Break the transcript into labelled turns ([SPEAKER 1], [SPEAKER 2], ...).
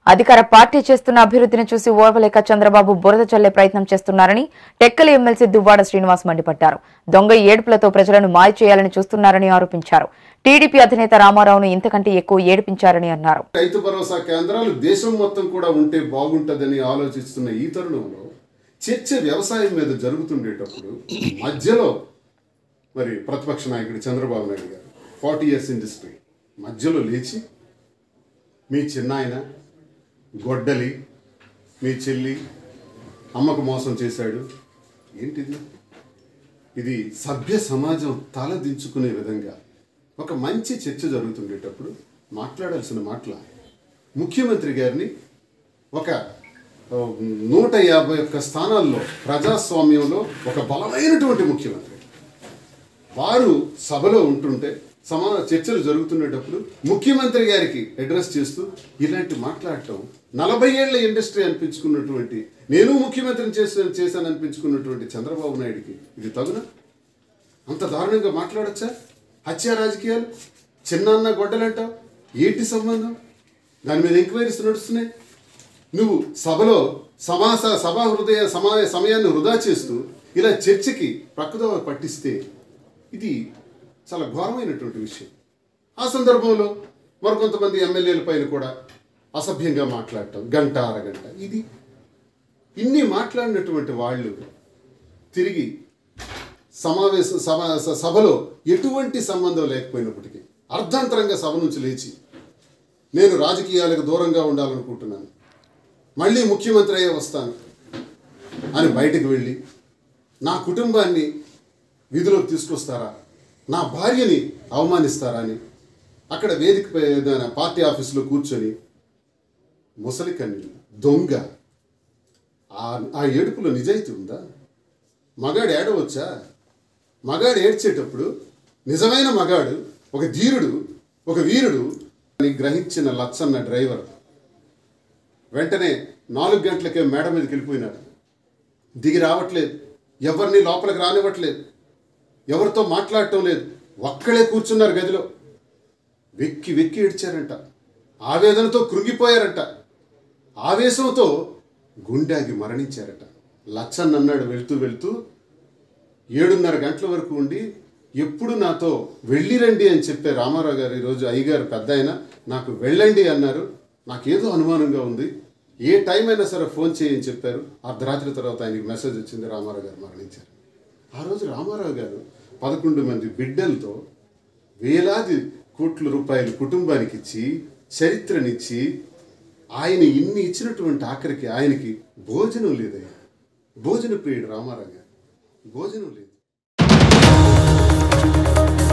[SPEAKER 1] అధికార పార్టీ చేస్తున్న అభివృద్ధిని చూసి ఓర్వలేక చంద్రబాబు బురద చల్లే ప్రయత్నం చేస్తున్నారని టెక్కలి ఎమ్మెల్సీ దువ్వాడ శ్రీనివాస్ మండిపడ్డారు దొంగ ఏడుపులతో ప్రజలను మాయ చేయాలని చూస్తున్నారని ఆరోపించారు టీడీపీ అధినేత రామారావును ఇంతకంటే ఎక్కువ ఏడిపించారని అన్నారు
[SPEAKER 2] రైతు భరోసా కేంద్రాలు దేశం మొత్తం కూడా ఉంటే బాగుంటుందని ఆలోచిస్తున్న ఈ తరుణంలో చర్చ వ్యవసాయం మీద జరుగుతుండేటప్పుడు మధ్యలో మరి ప్రతిపక్ష నాయకుడు చంద్రబాబు నాయుడు గారు ఫార్టీ ఇయర్స్ ఇండస్ట్రీ మధ్యలో లేచి మీ చిన్నాయన గొడ్డలి మీ చెల్లి అమ్మకు మోసం చేశాడు ఏంటిది ఇది సభ్య సమాజం తలదించుకునే విధంగా ఒక మంచి చర్చ జరుగుతుండేటప్పుడు మాట్లాడాల్సిన మాటల ముఖ్యమంత్రి గారిని ఒక ఆ, నూట యాభై ఒక్క స్థానాల్లో ప్రజాస్వామ్యంలో ఒక బలమైనటువంటి ముఖ్యమంత్రి వారు సభలో ఉంటుంటే సమా చర్చలు జరుగుతున్నప్పుడు ముఖ్యమంత్రి గారికి అడ్రస్ చేస్తూ ఇలాంటి మాట్లాడటం నలభై ఏళ్ల ఇండస్ట్రీ అనిపించుకున్నటువంటి నేను ముఖ్యమంత్రిని చేశాను చేశాను అనిపించుకున్నటువంటి చంద్రబాబు నాయుడికి ఇది తగునా అంత దారుణంగా మాట్లాడచ్చా హత్య రాజకీయాలు చిన్నాన్న గొడ్డలంటావు ఏంటి సంబంధం దాని మీద ఎంక్వైరీస్ నడుస్తున్నాయి నువ్వు సభలో సమాస సభా హృదయ సమా సమయాన్ని వృధా చేస్తూ ఇలా చర్చకి ప్రక్కదో పట్టిస్తే ఇది చాలా ఘోరమైనటువంటి విషయం ఆ సందర్భంలో మరికొంతమంది ఎమ్మెల్యేల పైన కూడా అసభ్యంగా మాట్లాడటం గంట అరగంట ఇది ఇన్ని మాట్లాడినటువంటి వాళ్ళు తిరిగి సమావేశ సభ స- సభలో ఎటువంటి సంబంధం లేకపోయినప్పటికీ అర్ధాంతరంగా సభ నుంచి లేచి నేను రాజకీయాలకు దూరంగా ఉండాలనుకుంటున్నాను మళ్ళీ ముఖ్యమంత్రి అయ్యే వస్తాను అని బయటకు వెళ్ళి నా కుటుంబాన్ని విధిలోకి తీసుకొస్తారా నా భార్యని అవమానిస్తారా అని అక్కడ వేదికపై ఏదైనా పార్టీ ఆఫీసులో కూర్చొని ముసలి కన్నీళ్ళు దొంగ ఆ ఆ ఏడుపులో నిజాయితీ ఉందా మగాడు ఏడవచ్చా మగాడు ఏడ్చేటప్పుడు నిజమైన మగాడు ఒక ధీరుడు ఒక వీరుడు అని గ్రహించిన లచ్చన్న డ్రైవర్ వెంటనే నాలుగు గంటలకే మేడ మీదకి వెళ్ళిపోయినాడు దిగి రావట్లేదు ఎవరిని లోపలికి రానివ్వట్లేదు ఎవరితో మాట్లాడటం లేదు ఒక్కడే కూర్చున్నారు గదిలో వెక్కి వెక్కి ఏడ్చారంట ఆవేదనతో కృంగిపోయారంట ఆవేశంతో గుండాగి మరణించారట లచ్చన్ అన్నాడు వెళ్తూ వెళ్తూ ఏడున్నర గంటల వరకు ఉండి ఎప్పుడు నాతో వెళ్ళిరండి అని చెప్పే రామారావు గారు ఈరోజు అయ్యగారు పెద్ద ఆయన నాకు వెళ్ళండి అన్నారు నాకేదో అనుమానంగా ఉంది ఏ టైం అయినా సరే ఫోన్ చేయని చెప్పారు అర్ధరాత్రి తర్వాత ఆయనకి మెసేజ్ వచ్చింది రామారావు గారు మరణించారు ఆ రోజు రామారావు గారు పదకొండు మంది బిడ్డలతో వేలాది కోట్ల రూపాయలు కుటుంబానికి ఇచ్చి చరిత్రనిచ్చి ఆయన ఇన్ని ఇచ్చినటువంటి ఆఖరికి ఆయనకి భోజనం లేదయ్యా భోజన ప్రియుడు రామారావు గారు భోజనం లేదు